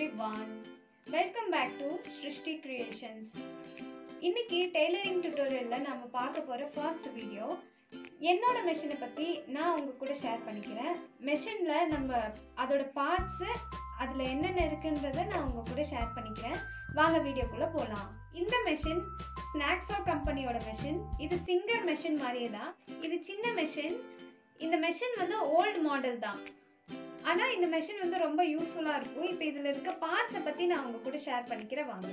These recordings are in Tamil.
everyone. Welcome back to Srishti Creations. இன்னைக்கு டெய்லரிங் டியூட்டோரியலில் நம்ம பார்க்க போகிற ஃபர்ஸ்ட் வீடியோ என்னோட மெஷினை பற்றி நான் உங்கள் கூட ஷேர் பண்ணிக்கிறேன் மெஷினில் நம்ம அதோட பார்ட்ஸு அதில் என்னென்ன இருக்குன்றதை நான் உங்கள் கூட ஷேர் பண்ணிக்கிறேன் வாங்க வீடியோக்குள்ளே போகலாம் இந்த மெஷின் ஸ்நாக்ஸோ கம்பெனியோட மெஷின் இது சிங்கர் மெஷின் மாதிரியே தான் இது சின்ன மெஷின் இந்த மெஷின் வந்து ஓல்டு மாடல் தான் ஆனால் இந்த மெஷின் வந்து ரொம்ப யூஸ்ஃபுல்லாக இருக்கும் இப்போ இதில் இருக்க பார்ட்ஸை பற்றி நான் உங்க கூட ஷேர் பண்ணிக்கிறேன் வாங்க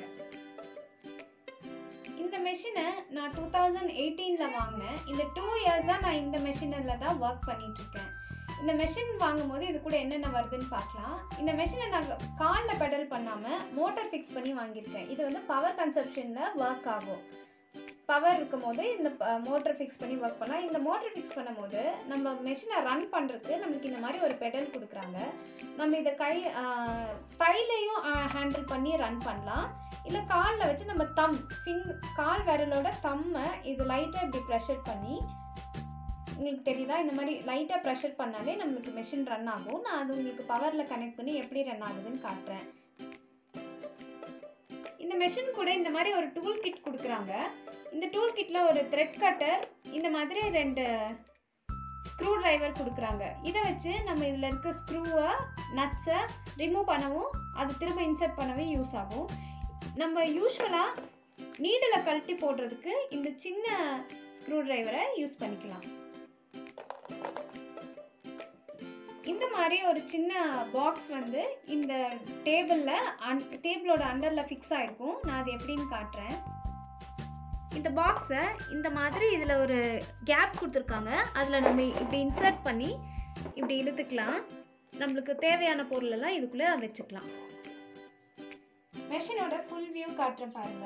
இந்த மெஷினை நான் டூ தௌசண்ட் எயிட்டீனில் வாங்கினேன் இந்த டூ இயர்ஸாக நான் இந்த மெஷினில் தான் ஒர்க் பண்ணிட்டு இருக்கேன் இந்த மெஷின் வாங்கும்போது இது கூட என்னென்ன வருதுன்னு பார்க்கலாம் இந்த மெஷினை நான் காலில் பெடல் பண்ணாமல் மோட்டார் ஃபிக்ஸ் பண்ணி வாங்கியிருக்கேன் இது வந்து பவர் கன்சப்ஷனில் ஒர்க் ஆகும் பவர் இருக்கும் போது இந்த மோட்டர் ஃபிக்ஸ் பண்ணி ஒர்க் பண்ணலாம் இந்த மோட்டர் ஃபிக்ஸ் பண்ணும்போது நம்ம மெஷினை ரன் பண்ணுறதுக்கு நம்மளுக்கு இந்த மாதிரி ஒரு பெடல் கொடுக்குறாங்க நம்ம இதை கை கையிலையும் ஹேண்டில் பண்ணி ரன் பண்ணலாம் இல்லை காலில் வச்சு நம்ம தம் ஃபிங் கால் விரலோட தம்மை இது லைட்டாக இப்படி ப்ரெஷர் பண்ணி உங்களுக்கு தெரியுதா இந்த மாதிரி லைட்டாக ப்ரெஷர் பண்ணாலே நம்மளுக்கு மெஷின் ரன் ஆகும் நான் அது உங்களுக்கு பவரில் கனெக்ட் பண்ணி எப்படி ரன் ஆகுதுன்னு காட்டுறேன் இந்த மெஷின் கூட இந்த மாதிரி ஒரு டூல் கிட் கொடுக்குறாங்க இந்த டூல் கிட்டில் ஒரு த்ரெட் கட்டர் இந்த மாதிரி ரெண்டு ஸ்க்ரூ டிரைவர் கொடுக்குறாங்க இதை வச்சு நம்ம இதில் இருக்க ஸ்க்ரூவை நட்ஸை ரிமூவ் பண்ணவும் அது திரும்ப இன்சர்ட் பண்ணவே யூஸ் ஆகும் நம்ம யூஸ்வலாக நீடில் கழட்டி போடுறதுக்கு இந்த சின்ன ஸ்க்ரூ டிரைவரை யூஸ் பண்ணிக்கலாம் இந்த மாதிரி ஒரு சின்ன பாக்ஸ் வந்து இந்த டேபிளில் அன் டேபிளோட அண்டரில் ஃபிக்ஸ் ஆகிருக்கும் நான் அது எப்படின்னு காட்டுறேன் இந்த பாக்ஸை இந்த மாதிரி இதில் ஒரு கேப் கொடுத்துருக்காங்க அதில் நம்ம இப்படி இன்சர்ட் பண்ணி இப்படி இழுத்துக்கலாம் நம்மளுக்கு தேவையான பொருளெல்லாம் இதுக்குள்ளே வச்சுக்கலாம் மெஷினோட ஃபுல் வியூ காட்டுறேன் பாருங்க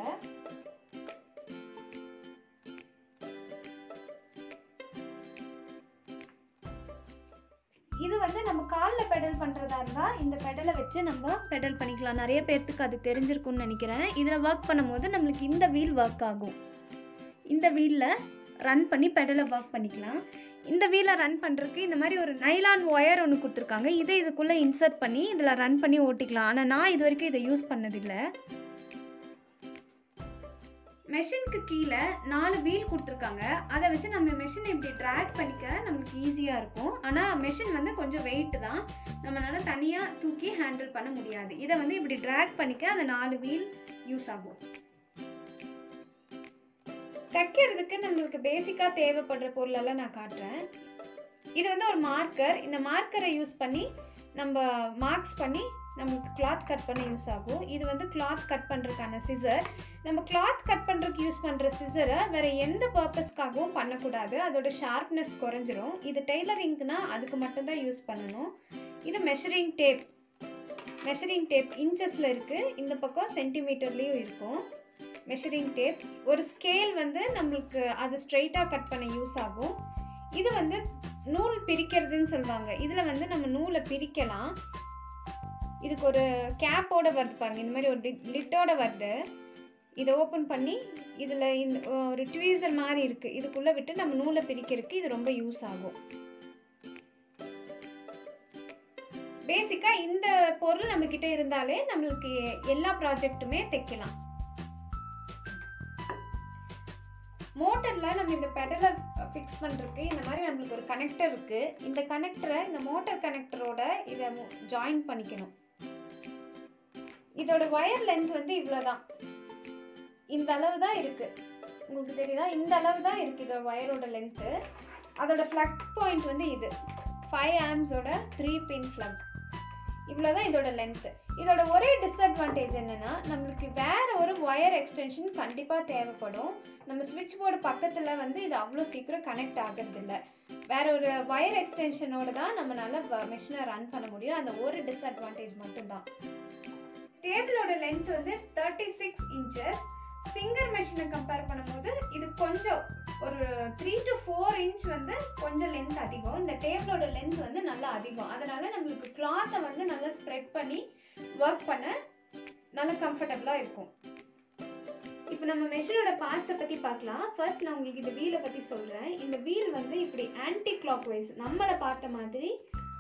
இது வந்து நம்ம காலில் பெடல் பண்ணுறதா இருந்தால் இந்த பெடலை வச்சு நம்ம பெடல் பண்ணிக்கலாம் நிறைய பேர்த்துக்கு அது தெரிஞ்சிருக்கும்னு நினைக்கிறேன் இதில் ஒர்க் பண்ணும்போது நம்மளுக்கு இந்த வீல் ஒர்க் ஆகும் இந்த வீலில் ரன் பண்ணி பெடலை ஒர்க் பண்ணிக்கலாம் இந்த வீலை ரன் பண்ணுறதுக்கு இந்த மாதிரி ஒரு நைலான் ஒயர் ஒன்று கொடுத்துருக்காங்க இதை இதுக்குள்ளே இன்சர்ட் பண்ணி இதில் ரன் பண்ணி ஓட்டிக்கலாம் ஆனால் நான் இது வரைக்கும் இதை யூஸ் பண்ணதில்லை மெஷினுக்கு கீழே நாலு வீல் கொடுத்துருக்காங்க அதை வச்சு நம்ம மெஷினை இப்படி ட்ராக் பண்ணிக்க நம்மளுக்கு ஈஸியாக இருக்கும் ஆனால் மெஷின் வந்து கொஞ்சம் வெயிட் தான் நம்மளால தனியாக தூக்கி ஹேண்டில் பண்ண முடியாது இதை வந்து இப்படி ட்ராக் பண்ணிக்க அந்த நாலு வீல் யூஸ் ஆகும் தைக்கிறதுக்கு நம்மளுக்கு பேசிக்காக தேவைப்படுற பொருளெல்லாம் நான் காட்டுறேன் இது வந்து ஒரு மார்க்கர் இந்த மார்க்கரை யூஸ் பண்ணி நம்ம மார்க்ஸ் பண்ணி நம்மளுக்கு கிளாத் கட் பண்ண யூஸ் ஆகும் இது வந்து கிளாத் கட் பண்ணுறதுக்கான சிசர் நம்ம கிளாத் கட் பண்ணுறதுக்கு யூஸ் பண்ணுற சிசரை வேறு எந்த பர்பஸ்க்காகவும் பண்ணக்கூடாது அதோட ஷார்ப்னஸ் குறைஞ்சிரும் இது டெய்லரிங்க்குனா அதுக்கு மட்டும்தான் யூஸ் பண்ணணும் இது மெஷரிங் டேப் மெஷரிங் டேப் இன்ச்சஸில் இருக்குது இந்த பக்கம் சென்டிமீட்டர்லேயும் இருக்கும் மெஷரிங் டேப் ஒரு ஸ்கேல் வந்து நம்மளுக்கு அது ஸ்ட்ரைட்டாக கட் பண்ண யூஸ் ஆகும் இது வந்து நூல் பிரிக்கிறதுன்னு சொல்லுவாங்க இதில் வந்து நம்ம நூலை பிரிக்கலாம் இதுக்கு ஒரு கேப்போட வருது பாருங்க இந்த மாதிரி ஒரு லிட்டோட வருது இதை ஓப்பன் பண்ணி இதில் இந்த ஒரு ட்வீசர் மாதிரி இருக்குது இதுக்குள்ளே விட்டு நம்ம நூலை பிரிக்கிறதுக்கு இது ரொம்ப யூஸ் ஆகும் பேசிக்காக இந்த பொருள் நம்மக்கிட்ட இருந்தாலே நம்மளுக்கு எல்லா ப்ராஜெக்ட்டுமே தைக்கலாம் மோட்டரில் நம்ம இந்த பெடலை ஃபிக்ஸ் பண்ணுறதுக்கு இந்த மாதிரி நம்மளுக்கு ஒரு கனெக்டர் இருக்குது இந்த கனெக்டரை இந்த மோட்டர் கனெக்டரோட இதை ஜாயின் பண்ணிக்கணும் இதோட ஒயர் லென்த் வந்து இவ்வளோ தான் இந்த அளவு தான் இருக்குது உங்களுக்கு தெரியுதா இந்த அளவு தான் இருக்குது இதோட ஒயரோட லென்த்து அதோட ஃப்ளக் பாயிண்ட் வந்து இது ஃபைவ் ஆம்ஸோட த்ரீ பின் ஃப்ளக் இவ்வளோ தான் இதோட லென்த்து இதோட ஒரே டிஸ்அட்வான்டேஜ் என்னென்னா நம்மளுக்கு வேறு ஒரு ஒயர் எக்ஸ்டென்ஷன் கண்டிப்பாக தேவைப்படும் நம்ம சுவிட்ச் போர்டு பக்கத்தில் வந்து இது அவ்வளோ சீக்கிரம் கனெக்ட் ஆகிறதில்ல வேற ஒரு ஒயர் எக்ஸ்டென்ஷனோட தான் நம்மளால மெஷினை ரன் பண்ண முடியும் அந்த ஒரு டிஸ்அட்வான்டேஜ் மட்டும்தான் டேபிளோட லென்த் வந்து தேர்ட்டி சிக்ஸ் இன்ச்சஸ் சிங்கர் மெஷினை கம்பேர் பண்ணும்போது இது கொஞ்சம் ஒரு த்ரீ டு ஃபோர் இன்ச் வந்து கொஞ்சம் லென்த் அதிகம் இந்த டேபிளோட லென்த் வந்து நல்லா அதிகம் அதனால நம்மளுக்கு கிளாத்தை வந்து நல்லா ஸ்ப்ரெட் பண்ணி ஒர்க் பண்ண நல்லா கம்ஃபர்டபுளாக இருக்கும் இப்போ நம்ம மெஷினோட பார்ட்ஸை பற்றி பார்க்கலாம் ஃபர்ஸ்ட் நான் உங்களுக்கு இந்த வீலை பற்றி சொல்கிறேன் இந்த வீல் வந்து இப்படி ஆன்டி கிளாக் வைஸ் நம்மளை பார்த்த மாதிரி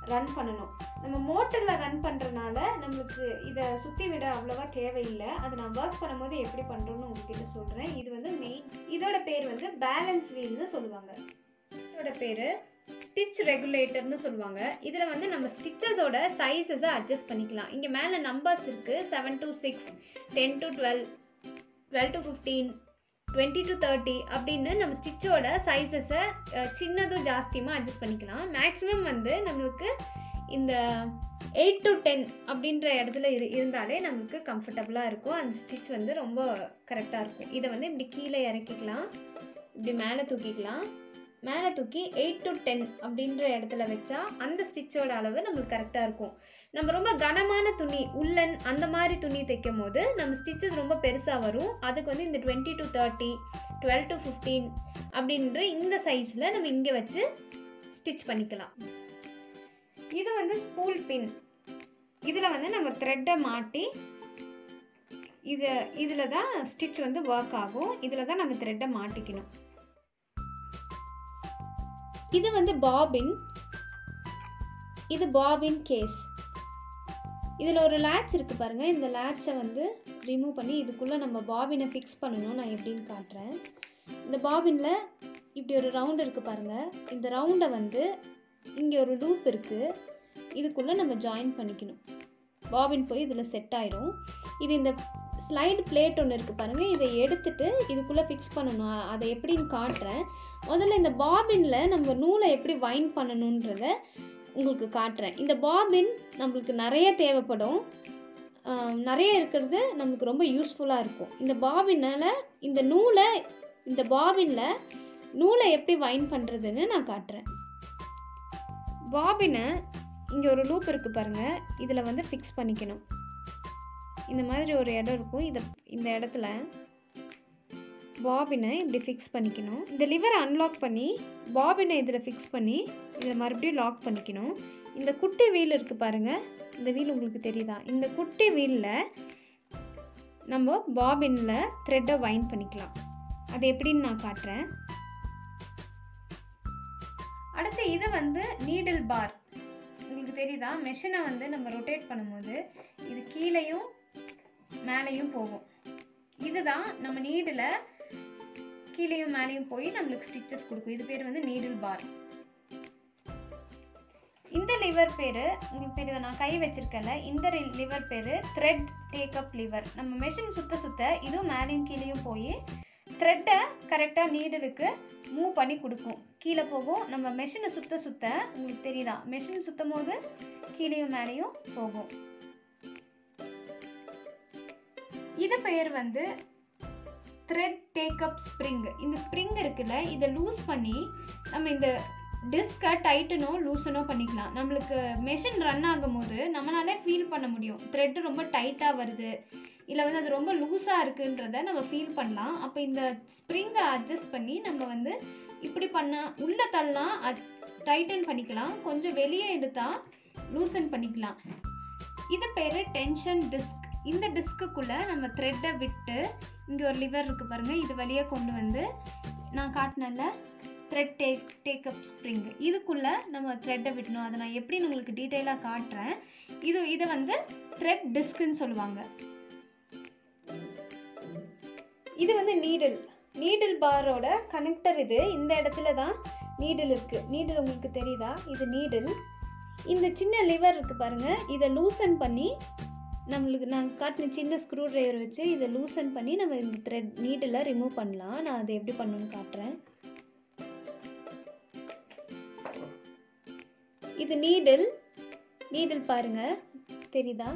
ரன் பண்ணணும் நம்ம மோட்டரில் ரன் பண்ணுறதுனால நம்மளுக்கு இதை சுற்றி விட அவ்வளோவா தேவையில்லை அதை நான் ஒர்க் பண்ணும்போது எப்படி பண்ணுறோன்னு உங்ககிட்ட சொல்கிறேன் இது வந்து மெயின் இதோட பேர் வந்து பேலன்ஸ் வீல்னு சொல்லுவாங்க இதோட பேர் ஸ்டிச் ரெகுலேட்டர்னு சொல்லுவாங்க இதில் வந்து நம்ம ஸ்டிச்சஸோட சைஸஸை அட்ஜஸ்ட் பண்ணிக்கலாம் இங்கே மேலே நம்பர்ஸ் இருக்குது seven to six ten to twelve twelve to fifteen twenty to thirty அப்படின்னு நம்ம ஸ்டிச்சோட சைஸஸை சின்னதும் ஜாஸ்தியுமா அட்ஜஸ்ட் பண்ணிக்கலாம் மேக்ஸிமம் வந்து நம்மளுக்கு இந்த எயிட் டு டென் அப்படின்ற இடத்துல இரு இருந்தாலே நம்மளுக்கு கம்ஃபர்டபுளாக இருக்கும் அந்த ஸ்டிச் வந்து ரொம்ப கரெக்டாக இருக்கும் இதை வந்து இப்படி கீழே இறக்கிக்கலாம் இப்படி மேலே தூக்கிக்கலாம் மேலே தூக்கி எயிட் டு டென் அப்படின்ற இடத்துல வச்சா அந்த ஸ்டிச்சோட அளவு நம்மளுக்கு கரெக்டாக இருக்கும் நம்ம ரொம்ப கனமான துணி உள்ளன் அந்த மாதிரி துணி தைக்கும் போது நம்ம ஸ்டிச்சஸ் ரொம்ப பெருசாக வரும் அதுக்கு வந்து இந்த twenty to thirty twelve to fifteen அப்படின்ற இந்த சைஸில் நம்ம இங்கே வச்சு ஸ்டிச் பண்ணிக்கலாம் இது வந்து ஸ்பூல் பின் இதில் வந்து நம்ம த்ரெட்டை மாட்டி இது இதில் தான் ஸ்டிச் வந்து ஒர்க் ஆகும் இதில் தான் நம்ம த்ரெட்டை மாட்டிக்கணும் இது வந்து பாபின் இது பாபின் கேஸ் இதில் ஒரு லேட்ச் இருக்குது பாருங்கள் இந்த லேட்சை வந்து ரிமூவ் பண்ணி இதுக்குள்ளே நம்ம பாபினை ஃபிக்ஸ் பண்ணணும் நான் எப்படின்னு காட்டுறேன் இந்த பாபினில் இப்படி ஒரு ரவுண்ட் இருக்குது பாருங்கள் இந்த ரவுண்டை வந்து இங்கே ஒரு லூப் இருக்குது இதுக்குள்ளே நம்ம ஜாயின் பண்ணிக்கணும் பாபின் போய் இதில் செட் ஆயிரும் இது இந்த ஸ்லைடு பிளேட் ஒன்று இருக்குது பாருங்கள் இதை எடுத்துட்டு இதுக்குள்ளே ஃபிக்ஸ் பண்ணணும் அதை எப்படின்னு காட்டுறேன் முதல்ல இந்த பாபினில் நம்ம நூலை எப்படி வைண்ட் பண்ணணுன்றத உங்களுக்கு காட்டுறேன் இந்த பாபின் நம்மளுக்கு நிறைய தேவைப்படும் ஆஹ் நிறைய இருக்கிறது நம்மளுக்கு ரொம்ப யூஸ்ஃபுல்லாக இருக்கும் இந்த பாபினால் இந்த நூலை இந்த பாபினில் நூலை எப்படி வைண்ட் பண்ணுறதுன்னு நான் காட்டுறேன் பாபினை இங்கே ஒரு லூப் இருக்குது பாருங்கள் இதில் வந்து ஃபிக்ஸ் பண்ணிக்கணும் இந்த மாதிரி ஒரு இடம் இருக்கும் இதை இந்த இடத்துல பாபினை இப்படி ஃபிக்ஸ் பண்ணிக்கணும் இந்த லிவரை அன்லாக் பண்ணி பாபினை இதில் ஃபிக்ஸ் பண்ணி இதில் மறுபடியும் லாக் பண்ணிக்கணும் இந்த குட்டி வீல் இருக்குது பாருங்கள் இந்த வீல் உங்களுக்கு தெரியுதா இந்த குட்டி வீலில் நம்ம பாபினில் த்ரெட்டை வைண்ட் பண்ணிக்கலாம் அது எப்படின்னு நான் காட்டுறேன் அடுத்து இது வந்து நீடில் பார் உங்களுக்கு தெரியுதா மெஷினை வந்து நம்ம ரொட்டேட் பண்ணும்போது இது கீழேயும் மேலேயும் போகும் இதுதான் நம்ம நீடில் கீழேயும் மேலேயும் போய் நம்மளுக்கு ஸ்டிச்சஸ் கொடுக்கும் இது பேர் வந்து நீடில் பார் இந்த லிவர் பேர் உங்களுக்கு தெரியுதா நான் கை வச்சிருக்கேன்ல இந்த லிவர் பேர் த்ரெட் டேக்கப் லிவர் நம்ம மெஷின் சுத்த சுத்த இதுவும் மேலேயும் கீழேயும் போய் த்ரெட்டை கரெக்டாக நீடலுக்கு மூவ் பண்ணி கொடுக்கும் கீழே போகும் நம்ம மெஷினை சுத்த சுத்த உங்களுக்கு தெரியுதா மெஷின் சுத்தும் போது கீழேயும் மேலேயும் போகும் இது பெயர் வந்து த்ரெட் டேக்கப் ஸ்ப்ரிங் இந்த ஸ்ப்ரிங் இருக்குல்ல இதை லூஸ் பண்ணி நம்ம இந்த டிஸ்கை டைட்டனோ லூசனோ பண்ணிக்கலாம் நம்மளுக்கு மெஷின் ரன் ஆகும்போது நம்மளாலே ஃபீல் பண்ண முடியும் த்ரெட்டு ரொம்ப டைட்டாக வருது இல்லை வந்து அது ரொம்ப லூஸாக இருக்குன்றத நம்ம ஃபீல் பண்ணலாம் அப்போ இந்த ஸ்ப்ரிங்கை அட்ஜஸ்ட் பண்ணி நம்ம வந்து இப்படி பண்ணால் உள்ளே தள்ளலாம் டைட்டன் பண்ணிக்கலாம் கொஞ்சம் வெளியே எடுத்தால் லூசன் பண்ணிக்கலாம் இது பேர் டென்ஷன் டிஸ்க் இந்த டிஸ்க்குள்ளே நம்ம த்ரெட்டை விட்டு இங்கே ஒரு லிவர் இருக்குது பாருங்கள் இது வழியாக கொண்டு வந்து நான் காட்டினல த்ரெட் டேக் டேக்கப் ஸ்ப்ரிங் இதுக்குள்ளே நம்ம த்ரெட்டை விடணும் அதை நான் எப்படின்னு உங்களுக்கு டீட்டெயிலாக காட்டுறேன் இது இதை வந்து த்ரெட் டிஸ்க்குன்னு சொல்லுவாங்க இது வந்து நீடில் நீடில் பாரோட கனெக்டர் இது இந்த இடத்துல தான் நீடில் இருக்குது நீடில் உங்களுக்கு தெரியுதா இது நீடில் இந்த சின்ன லிவர் இருக்குது பாருங்கள் இதை லூசன் பண்ணி நம்மளுக்கு நான் காட்டின சின்ன ஸ்க்ரூ ட்ரைவர் வச்சு இதை லூசன் பண்ணி நம்ம இந்த த்ரெட் நீடில் ரிமூவ் பண்ணலாம் நான் அதை எப்படி பண்ணணும்னு காட்டுறேன் இது நீடில் நீடில் பாருங்க தெரியுதா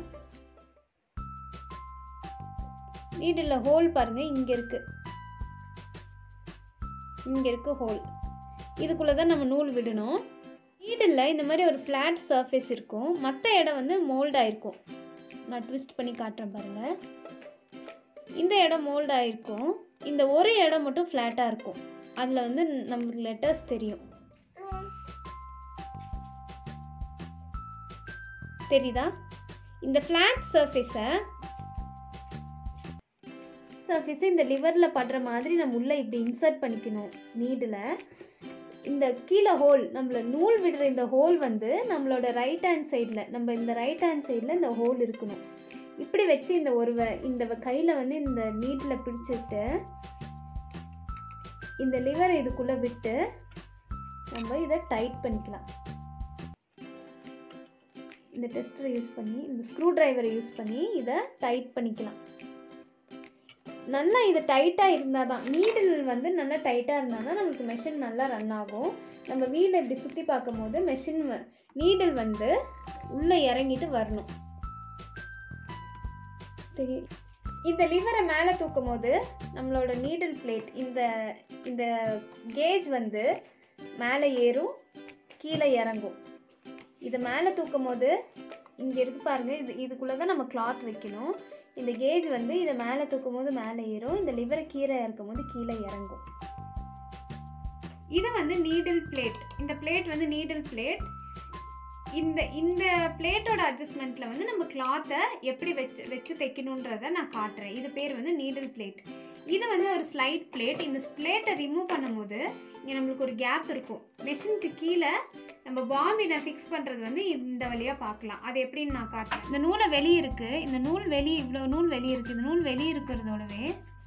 நீடில் ஹோல் பாருங்க இங்கே இருக்கு இங்கே இருக்கு ஹோல் இதுக்குள்ளே தான் நம்ம நூல் விடணும் நீடில் இந்த மாதிரி ஒரு ஃப்ளாட் சர்ஃபேஸ் இருக்கும் மற்ற இடம் வந்து மோல்ட் ஆயிருக்கும் நான் ட்விஸ்ட் பண்ணி காட்டுறேன் பாருங்க இந்த இடம் மோல்ட் ஆயிருக்கும் இந்த ஒரு இடம் மட்டும் ஃப்ளாட்டாக இருக்கும் அதில் வந்து நம்மளுக்கு லெட்டர்ஸ் தெரியும் தெரியுதா இந்த ஃப்ளாட் சர்ஃபேஸை சர்ஃபேஸை இந்த லிவரில் படுற மாதிரி நம்ம உள்ளே இப்படி இன்சர்ட் பண்ணிக்கணும் நீடில் இந்த கீழே ஹோல் நம்மள நூல் விடுற இந்த ஹோல் வந்து நம்மளோட ரைட் ஹேண்ட் சைடில் நம்ம இந்த ரைட் ஹேண்ட் சைடில் இந்த ஹோல் இருக்கணும் இப்படி வச்சு இந்த ஒரு வ- இந்த கையில் வந்து இந்த நீட்டில் பிடிச்சிட்டு இந்த லிவர் இதுக்குள்ளே விட்டு நம்ம இதை டைட் பண்ணிக்கலாம் இந்த டெஸ்டரை யூஸ் பண்ணி இந்த ஸ்க்ரூ டிரைவரை யூஸ் பண்ணி இதை டைட் பண்ணிக்கலாம் நல்லா இது டைட்டாக இருந்தால் தான் நீடில் வந்து நல்லா டைட்டாக இருந்தால் தான் நமக்கு மெஷின் நல்லா ரன் ஆகும் நம்ம வீலை இப்படி சுற்றி பார்க்கும்போது மெஷின் நீடில் வந்து உள்ளே இறங்கிட்டு வரணும் தெரியும் இந்த லிவரை மேலே தூக்கும் போது நம்மளோட நீடில் பிளேட் இந்த இந்த கேஜ் வந்து மேலே ஏறும் கீழே இறங்கும் இதை மேலே தூக்கும் போது இங்கே இருக்கு பாருங்க இது இதுக்குள்ளே தான் நம்ம கிளாத் வைக்கணும் இந்த கேஜ் வந்து இதை மேலே தூக்கும் போது மேலே ஏறும் இந்த லிவரை கீழே இறக்கும் போது கீழே இறங்கும் இது வந்து நீடில் பிளேட் இந்த பிளேட் வந்து நீடில் பிளேட் இந்த இந்த பிளேட்டோட அட்ஜஸ்ட்மெண்ட்டில் வந்து நம்ம கிளாத்தை எப்படி வச்சு வச்சு தைக்கணுன்றதை நான் காட்டுறேன் இது பேர் வந்து நீடில் பிளேட் இது வந்து ஒரு ஸ்லைட் பிளேட் இந்த பிளேட்டை ரிமூவ் பண்ணும்போது இங்கே நம்மளுக்கு ஒரு கேப் இருக்கும் மெஷினுக்கு கீழே நம்ம பாம்பினை ஃபிக்ஸ் பண்ணுறது வந்து இந்த வழியாக பார்க்கலாம் அது எப்படின்னு நான் காட்டுறேன் இந்த நூலை வெளியே இருக்குது இந்த நூல் வெளியே இவ்வளோ நூல் வெளியே இருக்குது இந்த நூல் வெளியே இருக்கிறதோடவே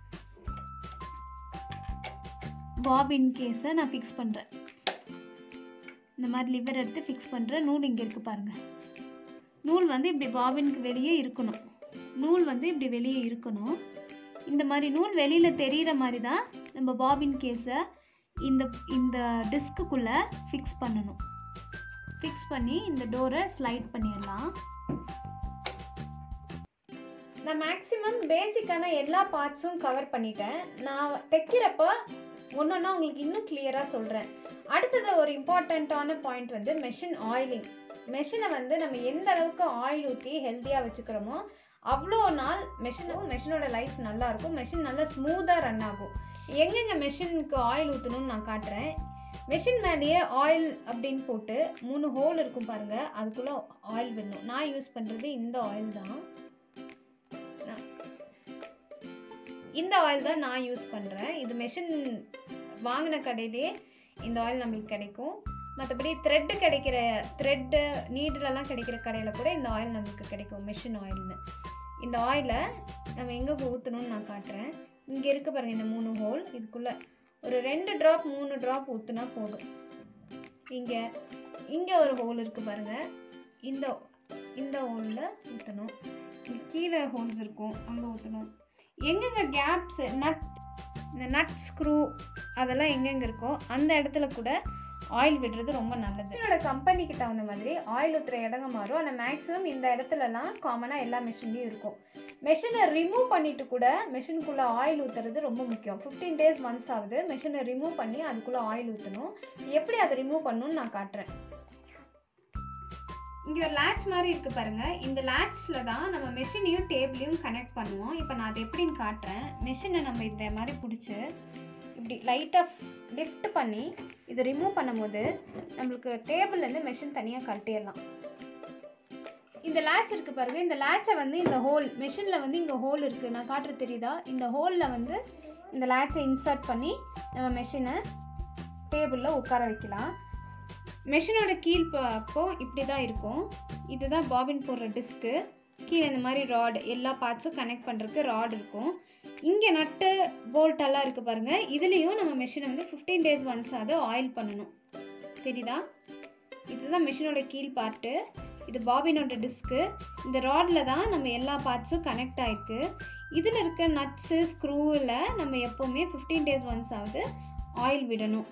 பாபின் கேஸை நான் ஃபிக்ஸ் பண்ணுறேன் இந்த மாதிரி லிவர் எடுத்து ஃபிக்ஸ் பண்ணுறேன் நூல் இங்கே இருக்குது பாருங்கள் நூல் வந்து இப்படி பாபினுக்கு வெளியே இருக்கணும் நூல் வந்து இப்படி வெளியே இருக்கணும் இந்த மாதிரி நூல் வெளியில் தெரிகிற மாதிரி தான் நம்ம பாபின் கேஸை இந்த இந்த டிஸ்க்குள்ளே ஃபிக்ஸ் பண்ணணும் ஃபிக்ஸ் பண்ணி இந்த டோரை ஸ்லைட் பண்ணிடலாம் நான் மேக்ஸிமம் பேசிக்கான எல்லா பார்ட்ஸும் கவர் பண்ணிட்டேன் நான் தைக்கிறப்ப ஒன்றொன்னா உங்களுக்கு இன்னும் கிளியராக சொல்கிறேன் அடுத்தது ஒரு இம்பார்ட்டண்ட்டான பாயிண்ட் வந்து மெஷின் ஆயிலிங் மெஷினை வந்து நம்ம எந்த அளவுக்கு ஆயில் ஊற்றி ஹெல்த்தியாக வச்சுக்கிறோமோ அவ்வளோ நாள் மெஷினும் மெஷினோட லைஃப் நல்லா இருக்கும் மெஷின் நல்லா ஸ்மூத்தாக ரன் ஆகும் எங்கெங்கே மெஷினுக்கு ஆயில் ஊற்றணும்னு நான் காட்டுறேன் மெஷின் மேலேயே ஆயில் அப்படின்னு போட்டு மூணு ஹோல் இருக்கும் பாருங்கள் அதுக்குள்ளே ஆயில் விடணும் நான் யூஸ் பண்ணுறது இந்த ஆயில் தான் நான்- இந்த ஆயில் தான் நான் யூஸ் பண்ணுறேன் இது மெஷின் வாங்கின கடையிலே இந்த ஆயில் நம்மளுக்கு கிடைக்கும் மற்றபடி த்ரெட்டு கிடைக்கிற த்ரெட்டு நீடிலெல்லாம் கிடைக்கிற கடையில் கூட இந்த ஆயில் நம்மளுக்கு கிடைக்கும் மெஷின் ஆயில்னு இந்த ஆயிலை நம்ம எங்கே ஊற்றணும்னு நான் காட்டுறேன் இங்கே இருக்க பாருங்கள் இந்த மூணு ஹோல் இதுக்குள்ளே ஒரு ரெண்டு ட்ராப் மூணு ட்ராப் ஊற்றுனா போதும் இங்கே இங்கே ஒரு ஹோல் இருக்குது பாருங்கள் இந்த இந்த ஹோலில் ஊற்றணும் இங்க கீழே ஹோல்ஸ் இருக்கும் அங்கே ஊற்றணும் எங்கெங்கே கேப்ஸு நட் இந்த நட் ஸ்க்ரூ அதெல்லாம் எங்கெங்கே இருக்கோ அந்த இடத்துல கூட ஆயில் விடுறது ரொம்ப நல்லது என்னோட கம்பெனிக்கு தகுந்த மாதிரி ஆயில் ஊற்றுற இடங்க மாறும் ஆனால் மேக்ஸிமம் இந்த இடத்துலலாம் காமனாக எல்லா மிஷின்லேயும் இருக்கும் மெஷினை ரிமூவ் பண்ணிட்டு கூட மெஷினுக்குள்ளே ஆயில் ஊற்றுறது ரொம்ப முக்கியம் ஃபிஃப்டீன் டேஸ் மந்த்ஸ் ஆகுது மெஷினை ரிமூவ் பண்ணி அதுக்குள்ளே ஆயில் ஊற்றணும் எப்படி அதை ரிமூவ் பண்ணணும்னு நான் காட்டுறேன் இங்கே ஒரு லேட்ச் மாதிரி இருக்குது பாருங்கள் இந்த லேட்ச்சில் தான் நம்ம மெஷினையும் டேபிளையும் கனெக்ட் பண்ணுவோம் இப்போ நான் அதை எப்படின்னு காட்டுறேன் மெஷினை நம்ம இந்த மாதிரி பிடிச்சி இப்படி லைட்டாக லிஃப்ட் பண்ணி இதை ரிமூவ் பண்ணும்போது நம்மளுக்கு டேபிள்லேருந்து மெஷின் தனியாக கழட்டிடலாம் இந்த லேட்ச் இருக்குது பாருங்க இந்த லேட்சை வந்து இந்த ஹோல் மெஷினில் வந்து இங்கே ஹோல் இருக்குது நான் காட்டுறது தெரியுதா இந்த ஹோலில் வந்து இந்த லேட்சை இன்சர்ட் பண்ணி நம்ம மெஷினை டேபிளில் உட்கார வைக்கலாம் மெஷினோட கீழ் பக்கம் இப்படி தான் இருக்கும் இதுதான் பாபின் போடுற டிஸ்க்கு கீழே இந்த மாதிரி ராட் எல்லா பார்ட்ஸும் கனெக்ட் பண்ணுறதுக்கு ராட் இருக்கும் இங்கே நட்டு போல்ட் எல்லாம் இருக்குது பாருங்கள் இதுலேயும் நம்ம மெஷினை வந்து ஃபிஃப்டீன் டேஸ் ஒன்ஸ் அதை ஆயில் பண்ணணும் தெரியுதா இதுதான் மெஷினோட கீழ் பார்ட்டு இது பாபினோட டிஸ்க்கு இந்த ராடில் தான் நம்ம எல்லா பார்ட்ஸும் கனெக்ட் ஆகிருக்கு இதில் இருக்க நட்ஸு ஸ்க்ரூவில் நம்ம எப்போவுமே ஃபிஃப்டீன் டேஸ் ஒன்ஸ் ஆகுது ஆயில் விடணும்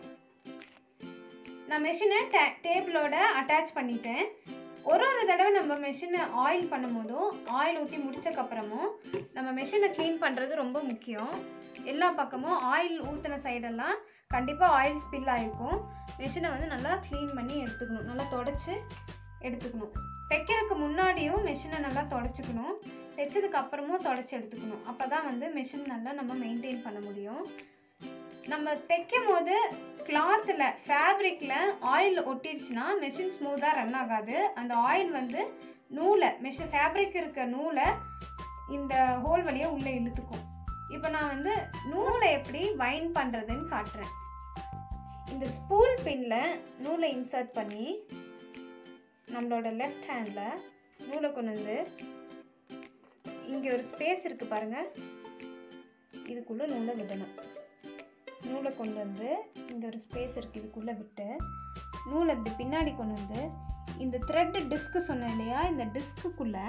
நான் மெஷினை டே டேபிளோட அட்டாச் பண்ணிட்டேன் ஒரு ஒரு தடவை நம்ம மெஷினை ஆயில் பண்ணும்போதும் ஆயில் ஊற்றி முடிச்சக்கப்புறமும் நம்ம மெஷினை க்ளீன் பண்ணுறது ரொம்ப முக்கியம் எல்லா பக்கமும் ஆயில் ஊற்றின சைடெல்லாம் கண்டிப்பாக ஆயில் ஸ்பில் ஆகிருக்கும் மெஷினை வந்து நல்லா க்ளீன் பண்ணி எடுத்துக்கணும் நல்லா தொடச்சி எடுத்துக்கணும் தைக்கிறதுக்கு முன்னாடியும் மெஷினை நல்லா தொடச்சிக்கணும் தைச்சதுக்கு அப்புறமும் தொடச்சி எடுத்துக்கணும் அப்போ தான் வந்து மெஷின் நல்லா நம்ம மெயின்டைன் பண்ண முடியும் நம்ம தைக்கும் போது கிளாத்தில் ஃபேப்ரிக்கில் ஆயில் ஒட்டிடுச்சுன்னா மெஷின் ஸ்மூத்தாக ரன் ஆகாது அந்த ஆயில் வந்து நூலை மெஷின் ஃபேப்ரிக் இருக்க நூலை இந்த ஹோல் வழியாக உள்ளே இழுத்துக்கும் இப்போ நான் வந்து நூலை எப்படி வைண்ட் பண்ணுறதுன்னு காட்டுறேன் இந்த ஸ்பூல் பின்னில் நூலை இன்சர்ட் பண்ணி நம்மளோட லெஃப்ட் ஹேண்டில் நூலை கொண்டு வந்து இங்கே ஒரு ஸ்பேஸ் இருக்குது பாருங்கள் இதுக்குள்ளே நூலை விடணும் நூலை கொண்டு வந்து இங்கே ஒரு ஸ்பேஸ் இருக்குது இதுக்குள்ளே விட்டு நூலை இப்படி பின்னாடி கொண்டு வந்து இந்த த்ரெட்டு டிஸ்க்கு சொன்னேன் இல்லையா இந்த டிஸ்க்குள்ளே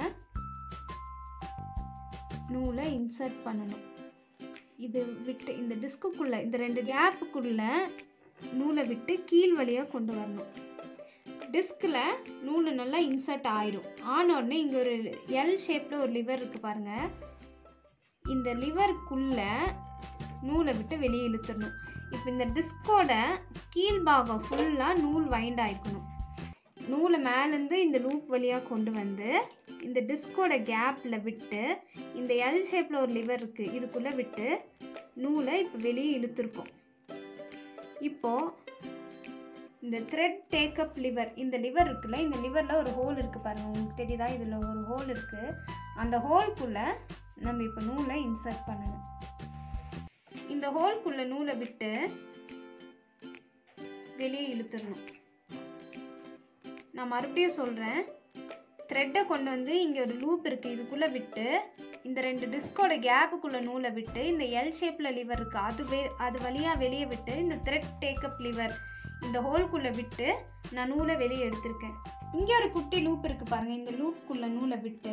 நூலை இன்சர்ட் பண்ணணும் இது விட்டு இந்த டிஸ்க்குள்ளே இந்த ரெண்டு கேப்புக்குள்ளே நூலை விட்டு கீழ் வழியாக கொண்டு வரணும் டிஸ்கில் நூல் நல்லா இன்சர்ட் ஆயிரும் ஆன உடனே இங்கே ஒரு எல் ஷேப்பில் ஒரு லிவர் இருக்குது பாருங்கள் இந்த லிவருக்குள்ளே நூலை விட்டு வெளியே இழுத்துடணும் இப்போ இந்த டிஸ்கோட கீழ்பாகம் ஃபுல்லாக நூல் வைண்ட் ஆயிருக்கணும் நூலை மேலேருந்து இந்த லூப் வழியாக கொண்டு வந்து இந்த டிஸ்கோட கேப்பில் விட்டு இந்த எல் ஷேப்பில் ஒரு லிவர் இருக்குது இதுக்குள்ளே விட்டு நூலை இப்போ வெளியே இழுத்துருக்கோம் இப்போது இந்த த்ரெட் டேக்கப் லிவர் இந்த லிவர் இருக்குல்ல இந்த லிவரில் ஒரு ஹோல் இருக்குது பாருங்கள் உங்களுக்கு தெரியுதா இதில் ஒரு ஹோல் இருக்குது அந்த ஹோல்குள்ளே நம்ம இப்போ நூலை இன்சர்ட் பண்ணணும் இந்த ஹோல்குள்ளே நூலை விட்டு வெளியே இழுத்துடணும் நான் மறுபடியும் சொல்கிறேன் த்ரெட்டை கொண்டு வந்து இங்கே ஒரு லூப் இருக்குது இதுக்குள்ளே விட்டு இந்த ரெண்டு டிஸ்கோட கேப்புக்குள்ளே நூலை விட்டு இந்த எல் ஷேப்பில் லிவர் இருக்குது அது வே அது வழியாக வெளியே விட்டு இந்த த்ரெட் டேக்கப் லிவர் இந்த ஹோல்குள்ளே விட்டு நான் நூலை வெளியே எடுத்திருக்கேன் இங்கே ஒரு குட்டி லூப் இருக்குது பாருங்கள் இந்த லூப்புக்குள்ளே நூலை விட்டு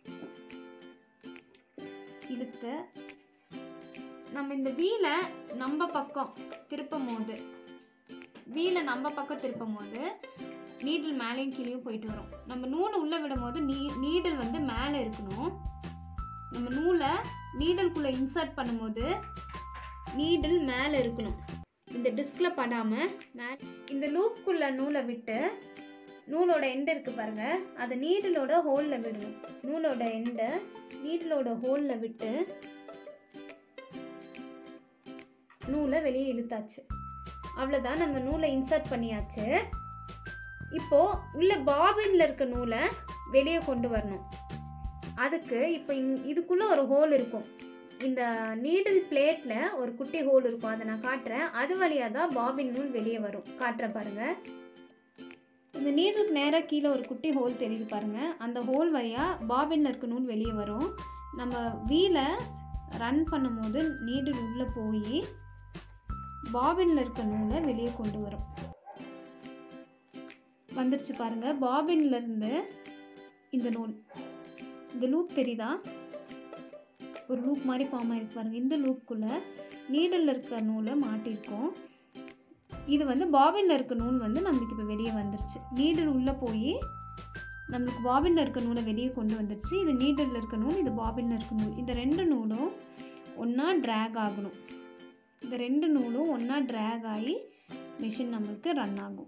இழுத்து நம்ம இந்த வீலை நம்ம பக்கம் திருப்பும் போது வீலை நம்ம பக்கம் திருப்பும் போது நீடில் மேலேயும் கீழேயும் போயிட்டு வரும் நம்ம நூலை உள்ளே விடும் போது நீ நீடில் வந்து மேலே இருக்கணும் நம்ம நூலை நீடலுக்குள்ளே இன்சர்ட் பண்ணும்போது நீடில் மேலே இருக்கணும் இந்த டிஸ்கில் படாமல் மே இந்த லூப்புக்குள்ளே நூலை விட்டு நூலோட எண்டு இருக்குது பாருங்கள் அதை நீடலோட ஹோலில் விடணும் நூலோட எண்டை நீடலோட ஹோலில் விட்டு நூலை வெளியே இழுத்தாச்சு அவ்வளோதான் நம்ம நூலை இன்சர்ட் பண்ணியாச்சு இப்போது உள்ள பாபினில் இருக்க நூலை வெளியே கொண்டு வரணும் அதுக்கு இப்போ இங் இதுக்குள்ளே ஒரு ஹோல் இருக்கும் இந்த நீடில் பிளேட்டில் ஒரு குட்டி ஹோல் இருக்கும் அதை நான் காட்டுறேன் அது வழியாக தான் பாபின் நூல் வெளியே வரும் காட்டுறேன் பாருங்கள் இந்த நீடலுக்கு நேராக கீழே ஒரு குட்டி ஹோல் தெரியுது பாருங்கள் அந்த ஹோல் வழியாக பாபினில் இருக்க நூல் வெளியே வரும் நம்ம வீலை ரன் பண்ணும்போது நீடில் உள்ளே போய் பாபினில் இருக்க நூலை வெளியே கொண்டு வரும் வந்துருச்சு பாருங்க பாபின்ல இருந்து இந்த நூல் இந்த லூப் தெரியுதா ஒரு லூப் மாதிரி ஃபார்ம் ஆயிருக்கு பாருங்க இந்த லூப்புக்குள்ள நீடலில் இருக்க நூலை மாட்டியிருக்கோம் இது வந்து பாபினில் இருக்க நூல் வந்து நம்மளுக்கு இப்போ வெளியே வந்துருச்சு நீடல் உள்ளே போய் நம்மளுக்கு பாபினில் இருக்க நூலை வெளியே கொண்டு வந்துருச்சு இது நீடலில் இருக்க நூல் இது பாபினில் இருக்க நூல் இந்த ரெண்டு நூலும் ஒன்றா ட்ராக் ஆகணும் இந்த ரெண்டு நூலும் ஒன்றா ட்ராக் ஆகி மிஷின் நம்மளுக்கு ரன் ஆகும்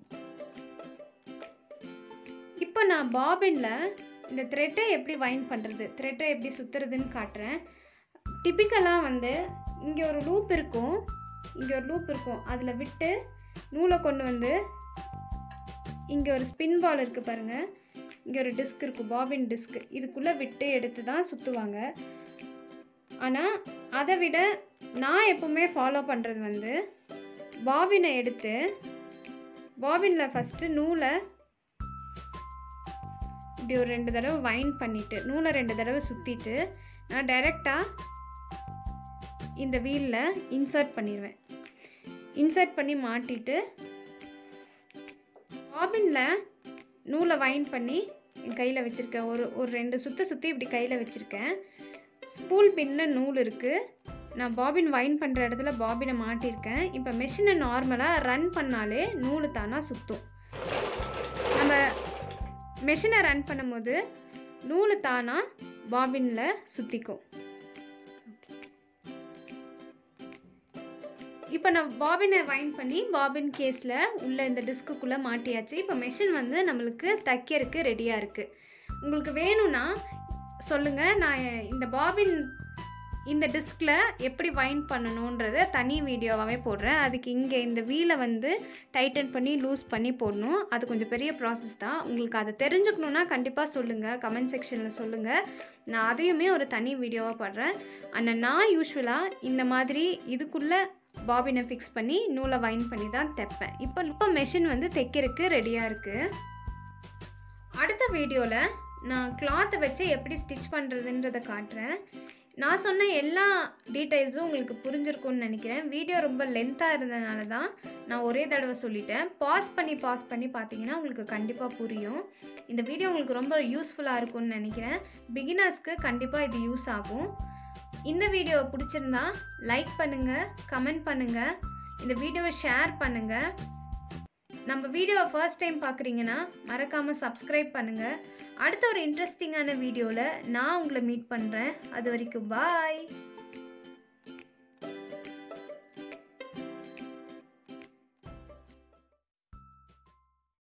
இப்போ நான் பாபினில் இந்த த்ரெட்டை எப்படி வைண்ட் பண்ணுறது த்ரெட்டை எப்படி சுற்றுறதுன்னு காட்டுறேன் டிப்பிக்கலாக வந்து இங்கே ஒரு லூப் இருக்கும் இங்கே ஒரு லூப் இருக்கும் அதில் விட்டு நூலை கொண்டு வந்து இங்கே ஒரு ஸ்பின் பால் இருக்குது பாருங்கள் இங்கே ஒரு டிஸ்க் இருக்கும் பாபின் டிஸ்க் இதுக்குள்ளே விட்டு எடுத்து தான் சுற்றுவாங்க ஆனால் அதை விட நான் எப்பவுமே ஃபாலோ பண்ணுறது வந்து பாபினை எடுத்து பாபினில் ஃபஸ்ட்டு நூலை இப்படி ஒரு ரெண்டு தடவை வைண்ட் பண்ணிவிட்டு நூலை ரெண்டு தடவை சுற்றிட்டு நான் டைரெக்டாக இந்த வீலில் இன்சர்ட் பண்ணிடுவேன் இன்சர்ட் பண்ணி மாட்டிட்டு பாபினில் நூலை வைண்ட் பண்ணி என் கையில் வச்சுருக்கேன் ஒரு ஒரு ரெண்டு சுற்ற சுற்றி இப்படி கையில் வச்சுருக்கேன் ஸ்பூல் பின்னில் நூல் இருக்குது நான் பாபின் வைண்ட் பண்ணுற இடத்துல பாபினை மாட்டியிருக்கேன் இப்போ மெஷினை நார்மலாக ரன் பண்ணாலே நூல் தானாக சுற்றும் நம்ம மெஷினை ரன் பண்ணும்போது நூல் தானாக பாபினில் சுற்றிக்கும் இப்போ நான் பாபினை வைண்ட் பண்ணி பாபின் கேஸில் உள்ள இந்த டிஸ்க்குள்ளே மாட்டியாச்சு இப்போ மெஷின் வந்து நம்மளுக்கு தைக்கிறதுக்கு ரெடியாக இருக்குது உங்களுக்கு வேணும்னா சொல்லுங்கள் நான் இந்த பாபின் இந்த டிஸ்கில் எப்படி வைண்ட் பண்ணணுன்றத தனி வீடியோவாகவே போடுறேன் அதுக்கு இங்கே இந்த வீலை வந்து டைட்டன் பண்ணி லூஸ் பண்ணி போடணும் அது கொஞ்சம் பெரிய ப்ராசஸ் தான் உங்களுக்கு அதை தெரிஞ்சுக்கணுன்னா கண்டிப்பாக சொல்லுங்கள் கமெண்ட் செக்ஷனில் சொல்லுங்கள் நான் அதையுமே ஒரு தனி வீடியோவாக போடுறேன் ஆனால் நான் யூஸ்வலாக இந்த மாதிரி இதுக்குள்ளே பாபினை ஃபிக்ஸ் பண்ணி நூலை வைன் பண்ணி தான் தைப்பேன் இப்போ இப்போ மெஷின் வந்து தைக்கிறதுக்கு ரெடியாக இருக்குது அடுத்த வீடியோவில் நான் கிளாத்தை வச்சு எப்படி ஸ்டிச் பண்ணுறதுன்றதை காட்டுறேன் நான் சொன்ன எல்லா டீட்டெயில்ஸும் உங்களுக்கு புரிஞ்சிருக்கும்னு நினைக்கிறேன் வீடியோ ரொம்ப லென்த்தாக இருந்தனால தான் நான் ஒரே தடவை சொல்லிட்டேன் பாஸ் பண்ணி பாஸ் பண்ணி பார்த்தீங்கன்னா உங்களுக்கு கண்டிப்பாக புரியும் இந்த வீடியோ உங்களுக்கு ரொம்ப யூஸ்ஃபுல்லாக இருக்கும்னு நினைக்கிறேன் பிகினர்ஸ்க்கு கண்டிப்பாக இது யூஸ் ஆகும் இந்த வீடியோவை பிடிச்சிருந்தா லைக் பண்ணுங்கள் கமெண்ட் பண்ணுங்கள் இந்த வீடியோவை ஷேர் பண்ணுங்கள் நம்ம வீடியோவை ஃபர்ஸ்ட் டைம் பார்க்குறீங்கன்னா மறக்காமல் சப்ஸ்கிரைப் பண்ணுங்கள் அடுத்த ஒரு இன்ட்ரெஸ்டிங்கான வீடியோவில் நான் உங்களை மீட் பண்ணுறேன் அது வரைக்கும் பாய்